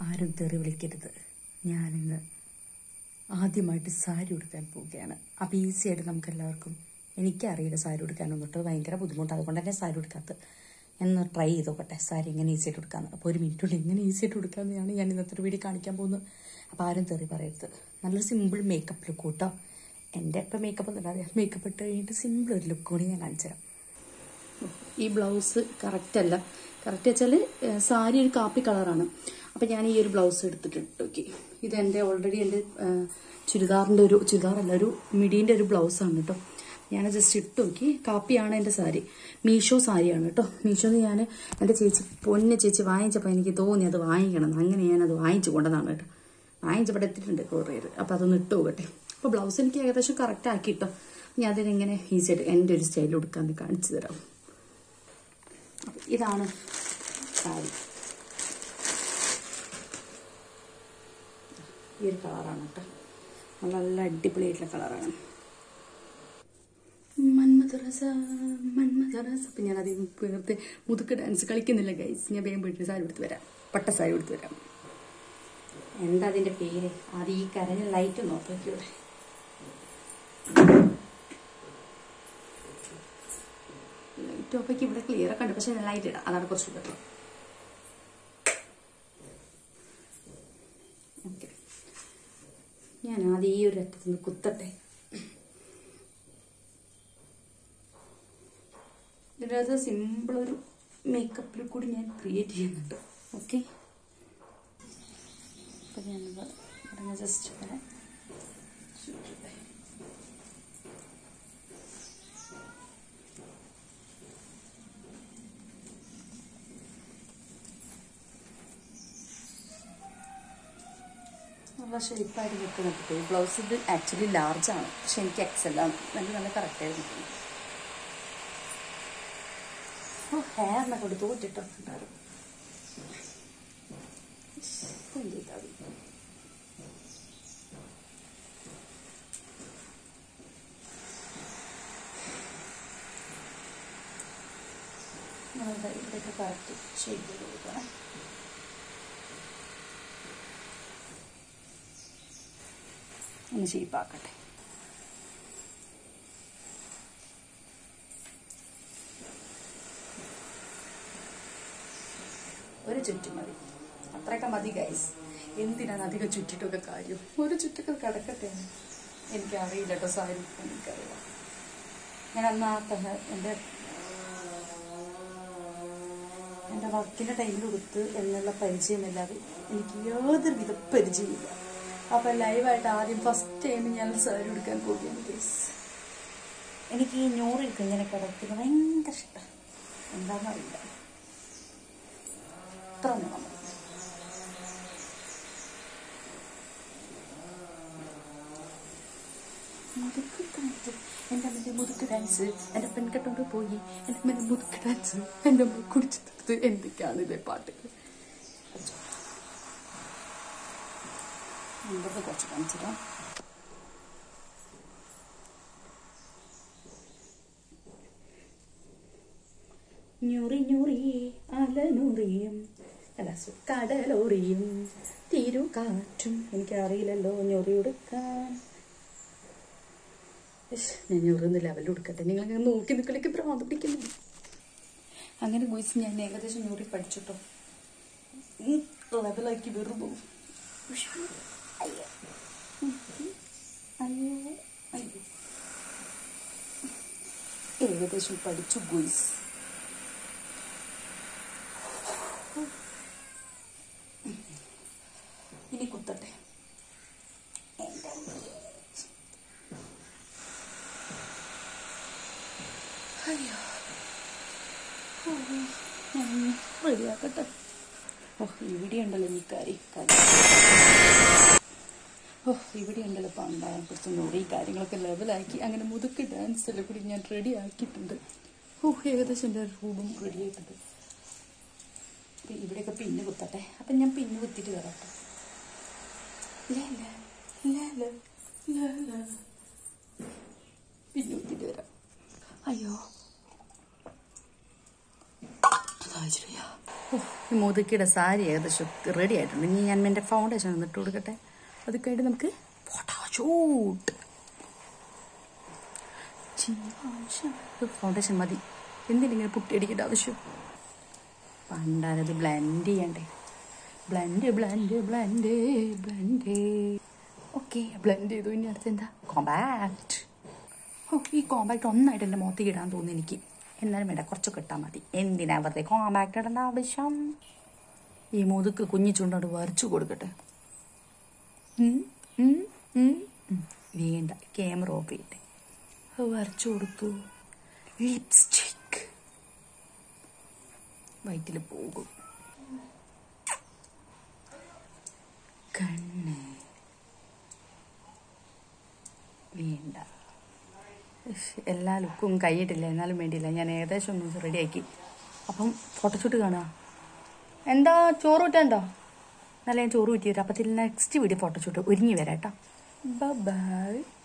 ആരും തെറി വിളിക്കരുത് ഞാനിന്ന് ആദ്യമായിട്ട് സാരി ഉടുക്കാൻ പോവുകയാണ് അപ്പോൾ ഈസി ആയിട്ട് നമുക്ക് എല്ലാവർക്കും എനിക്കറിയില്ല സാരി ഉടുക്കാനൊന്നിട്ട് ഭയങ്കര ബുദ്ധിമുട്ട് അതുകൊണ്ട് തന്നെ സാരി ഉടുക്കാത്ത എന്ന് ട്രൈ ചെയ്ത് നോക്കട്ടെ സാരി എങ്ങനെ ഈസി ആയിട്ട് ഉടുക്കാന്ന് അപ്പോൾ ഒരു മിനിറ്റ് കൊണ്ട് എങ്ങനെ ഈസി ആയിട്ട് ഉടുക്കാമെന്നാണ് ഞാൻ ഇന്നത്തെ ഒരു വീഡിയോ കാണിക്കാൻ പോകുന്നത് അപ്പോൾ ആരും തെറി പറയരുത് നല്ലൊരു സിമ്പിൾ മേക്കപ്പ് ലുക്ക് കേട്ടോ എൻ്റെ ഇപ്പം മേക്കപ്പ് ഒന്നും ഇടാതെ മേക്കപ്പ് ഇട്ട് കഴിഞ്ഞിട്ട് സിമ്പിൾ ഒരു ലുക്ക് കൂടി ഞാൻ കാണിച്ചു തരാം ഈ ബ്ലൗസ് കറക്റ്റ് അല്ല കറക്റ്റ് വെച്ചാൽ സാരി ഒരു കാപ്പി കളറാണ് അപ്പം ഞാൻ ഈ ഒരു ബ്ലൗസ് എടുത്തിട്ടുണ്ട് ഓക്കെ ഇത് എൻ്റെ ഓൾറെഡി എൻ്റെ ചുരിദാറിൻ്റെ ഒരു ചുരിദാറല്ല ഒരു മിടീൻ്റെ ഒരു ബ്ലൗസാണ് കേട്ടോ ഞാൻ ജസ്റ്റ് ഇട്ട് നോക്കി കാപ്പിയാണ് എൻ്റെ സാരി മീഷോ സാരിയാണ് കേട്ടോ മീഷോന്ന് ഞാൻ എൻ്റെ ചേച്ചി പൊന്നെ ചേച്ചി വാങ്ങിച്ചപ്പോൾ എനിക്ക് തോന്നി അത് വാങ്ങിക്കണം എന്ന്. അങ്ങനെ ഞാനത് വാങ്ങിച്ചു കൊണ്ടതാണ് കേട്ടോ വാങ്ങിച്ചപ്പോൾ എത്തിയിട്ടുണ്ട് കൊറിയർ അപ്പോൾ അതൊന്ന് ഇട്ട് നോക്കട്ടെ അപ്പോൾ ബ്ലൗസ് എനിക്ക് ഏകദേശം കറക്റ്റ് ആക്കി കേട്ടോ ഞാൻ അതിനെങ്ങനെ ഈസി ആയിട്ട് എൻ്റെ ഒരു സ്റ്റൈൽ കൊടുക്കാമെന്ന് കാണിച്ചു തരാം അപ്പൊ ഇതാണ് സാരി ഈ ഒരു കളറാണ് കേട്ടോ നല്ല നല്ല അടിപൊളിയായിട്ടുള്ള കളറാണ് മന്മഥറസ മന്മഥറസ അപ്പം ഞാൻ അത് വെറുതെ മുതുക്ക് ഡാൻസ് കളിക്കുന്നില്ല ഗൈസ് ഞാൻ വേഗം പോയിട്ട് സാരി എടുത്ത് വരാം പട്ട സാരി എടുത്ത് വരാം എന്താ അതിൻ്റെ പേര് അത് ഈ കരഞ്ഞ ലൈറ്റ് നോക്കിക്കൂടെ ലൈറ്റ് ഓഫാക്കി ഇവിടെ ക്ലിയർ ഒക്കെ ഉണ്ട് പക്ഷെ ലൈറ്റ് ഇടാം അതാണ് കുറച്ച് ബെറ്റർ ഓക്കെ ഞാൻ ആദ്യം ഈ ഒരു അറ്റത്ത് നിന്ന് കുത്തട്ടെ ഇതിനകത്ത് സിമ്പിൾ ഒരു മേക്കപ്പിൽ കൂടി ഞാൻ ക്രിയേറ്റ് ചെയ്യുന്നുണ്ട് ഓക്കെ അപ്പം ഞാനത് ഇവിടെ ജസ്റ്റ് ഇവിടെ ചുറ്റട്ടെ നല്ല ഷേപ്പായിട്ട് നിൽക്കുന്നുണ്ട് ഈ ബ്ലൗസ് ഇത് ആക്ച്വലി ലാർജ് ആണ് പക്ഷെ എനിക്ക് എക്സൽ ആണ് നല്ല നല്ല കറക്റ്റായി നിൽക്കുന്നു ഓ ഹെയറിനൊക്കെ ഒരു തോറ്റിട്ടുണ്ടായിരുന്നു ചെയ്താൽ മതി നമ്മളുടെ ഇവിടെയൊക്കെ കറക്റ്റ് ഷേപ്പ് ചെയ്ത് കൊടുക്കണം ഒന്ന് ഷേപ്പാക്കട്ടെ ഒരു ചുറ്റും മതി അത്രയൊക്കെ മതി ഗൈസ് എന്തിനാണ് അധികം ചുറ്റിട്ടൊക്കെ കാര്യം ഒരു ചുറ്റൊക്കെ കിടക്കട്ടെ എനിക്ക് അറിയില്ല കേട്ടോ സാരി എനിക്കറിയാം ഞാൻ അന്ന് ആ തഹ എൻ്റെ എൻ്റെ വർക്കിൻ്റെ ടൈമിൽ കൊടുത്ത് എന്നുള്ള പരിചയമില്ലാതെ എനിക്ക് യാതൊരു വിധ പരിചയമില്ല അപ്പം ലൈവായിട്ട് ആദ്യം ഫസ്റ്റ് ടൈം ഞാൻ സാരി എടുക്കാൻ പോവുകയാണ് ഗൈസ് എനിക്ക് ഈ ഞൂറിൽ ഇങ്ങനെ കിടക്കുന്നത് ഭയങ്കര ഇഷ്ടം എന്താണെന്നറിയില്ല അത്ര നീളം മതി. മുതുക്ക് ഡാൻസ് എൻ്റെ അമ്മൻ്റെ മുതുക്ക് ഡാൻസ് എൻ്റെ പെൺകെട്ടോണ്ട് പോയി എൻ്റെ അമ്മൻ്റെ മുതുക്ക് ഡാൻസ് എൻ്റെ അമ്മ കുടിച്ചു തീർത്ത് എന്തൊക്കെയാണ് ഇതേ പാട്ട് എന്തൊക്കെ കുറച്ച് കാണിച്ചിടാം ഞുറി ഞുറി അലനുറിയും അല്ല സു- കടലോറിയും തിരുകാറ്റും എനിക്കറിയില്ലല്ലോ ഞൊറി എടുക്കാൻ ഇഷ്, ഞാൻ ഞൊറിന്ന് ലെവലിൽ കൊടുക്കട്ടെ നിങ്ങൾ അങ്ങനെ നോക്കി നിൽക്കലേക്ക് ഭ്രാന്ത് പിടിക്കുന്നു അങ്ങനെ ഗോയ്സ് ഞാൻ ഏകദേശം ഞൊറി പഠിച്ചിട്ടോ ഈ ലെവലാക്കി വെറുതെ ഉഷ്. അയ്യോ ഉം. അയ്യോ അയ്യോ ഏകദേശം പഠിച്ചു ഗോയ്സ് ഇനി കുത്തട്ടെ എൻ്റെ അമ്മേ. അയ്യോ ഓ, ഞാൻ റെഡിയാക്കട്ടെ ഓ ഇവിടെ ഉണ്ടല്ലോ ഈ കാര്യം കാര്യം ഓ ഇവിടെ ഉണ്ടല്ലോ പണ്ടായം കുറച്ച് നൂറ് ഈ കാര്യങ്ങളൊക്കെ ലെവലാക്കി അങ്ങനെ മുതുക്ക് ഡാൻസ് എല്ലാം കൂടി ഞാൻ റെഡി ആക്കിയിട്ടുണ്ട് ഓ ഏകദേശം എൻ്റെ റൂമും റെഡി ആയിട്ടുണ്ട് അപ്പം ഇവിടെയൊക്കെ പിന്ന് കുത്തട്ടെ അപ്പം ഞാൻ പിന്ന് കുത്തിയിട്ട് വരാട്ടെ ലാ, ലാ, ലാ, ലാ, ലാ, ലാ. പിന്നെ കുത്തിയിട്ട് വരാം അയ്യോ അതാ ഓ ഈ മുതുക്കിയുടെ സാരി ഏകദേശം റെഡി ആയിട്ടുണ്ട് ഇനി ഞാൻ എൻ്റെ ഫൗണ്ടേഷൻ ഒന്ന് ഇട്ട് കൊടുക്കട്ടെ അത് കഴിഞ്ഞിട്ട് നമുക്ക് ഫോട്ടോഷൂട്ട് ഫൗണ്ടേഷൻ മതി എന്തിനിങ്ങനെ പുട്ടിയടിക്കേണ്ട ആവശ്യം പണ്ടാരത് ബ്ലെൻഡ് ചെയ്യണ്ടേ blend blend blend blend okay blend ചെയ്തു ഇനി അടുത്ത് എന്താ കോമ്പാക്ട് ഓ ഈ കോമ്പാക്ട് ഒന്നായിട്ട് എൻ്റെ മുഖത്തേക്ക് ഇടാൻ തോന്നുന്നു എനിക്ക് എന്നാലും വേണ്ട കുറച്ചൊക്കെ ഇട്ടാൽ മതി എന്തിനാ വെറുതെ കോമ്പാക്ട് ഇടേണ്ട ആവശ്യം ഈ മുതുക്ക് കുഞ്ഞി ചുണ്ടോട് വരച്ചു കൊടുക്കട്ടെ ഉം, ഉം, ഉം, ഉം. വേണ്ട ക്യാമറ ഓഫ് ചെയ്യട്ടെ അത് വരച്ചു കൊടുത്തു ലിപ്സ്റ്റിക് വയറ്റിൽ പോകും കണ്ണ് വേണ്ട ഇഷ്, എല്ലാ ലുക്കും കഴിഞ്ഞിട്ടില്ല എന്നാലും വേണ്ടിയില്ല ഞാൻ ഏകദേശം ഒന്ന് റെഡിയാക്കി അപ്പം ഫോട്ടോഷൂട്ട് കാണുക എന്താ ചോറ് വിട്ടുണ്ടോ എന്നാലും ഞാൻ ചോറ് വിറ്റി വരാം അപ്പം നെക്സ്റ്റ് വീഡിയോ ഫോട്ടോഷൂട്ട് ഒരുങ്ങി വരാം കേട്ടോ ബൈ